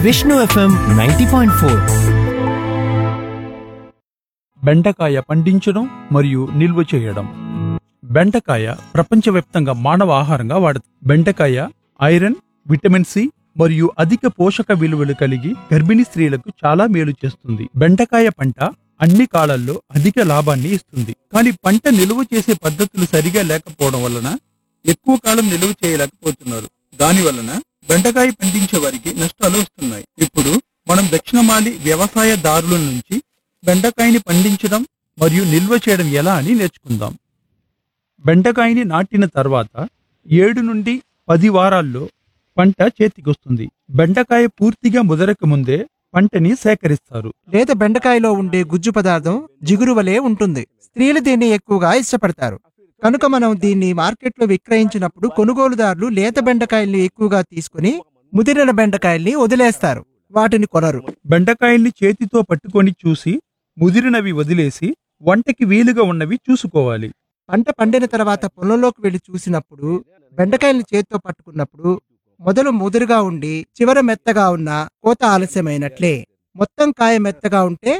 Vishnu FM ninety point four బెండకాయ పండించడం మరియు నిల్వ చేయడం బెండకాయ ప్రపంచవ్యాప్తంగా మానవ ఆహారంగా వాడుతుంది బెండకాయ ఐరన్ విటమిన్ సి మరియు అధిక పోషక విలువలు కలిగి గర్భిణీ స్త్రీలకు చాలా మేలు చేస్తుంది బెండకాయ పంట అన్ని కాలాల్లో అధిక లాభాన్ని ఇస్తుంది కానీ పంట నిల్వ చేసే పద్ధతులు సరిగా లేకపోవడం వలన ఎక్కువ కాలం నిల్వ చేయలేకపోతున్నారు దాని వలన బెండకాయ పండించే వారికి నష్టాలు వస్తున్నాయి ఇప్పుడు మనం దక్షిణమాలి వ్యవసాయదారుల నుంచి బెండకాయని పండించడం మరియు నిల్వ చేయడం ఎలా అని నేర్చుకుందాం బెండకాయని నాటిన తర్వాత ఏడు నుండి పది వారాల్లో పంట చేతికొస్తుంది బెండకాయ పూర్తిగా ముదరక ముందే పంటని సేకరిస్తారు లేత బెండకాయలో ఉండే గుజ్జు పదార్థం జిగురు వలె ఉంటుంది స్త్రీలు దీన్ని ఎక్కువగా ఇష్టపడతారు కనుక మనం దీన్ని మార్కెట్లో విక్రయించినప్పుడు కొనుగోలుదారులు లేత బెండకాయల్ని ఎక్కువగా తీసుకుని ముదిరిన బెండకాయల్ని వదిలేస్తారు వాటిని కొనరు బెండకాయల్ని చేతితో పట్టుకొని చూసి ముదిరినవి వదిలేసి వంటకి వీలుగా ఉన్నవి చూసుకోవాలి పంట పండిన తర్వాత పొలంలోకి వెళ్లి చూసినప్పుడు బెండకాయల్ని చేతితో పట్టుకున్నప్పుడు మొదలు ముదురుగా ఉండి చివర మెత్తగా ఉన్న కోత ఆలస్యమైనట్లే మొత్తం కాయ మెత్తగా ఉంటే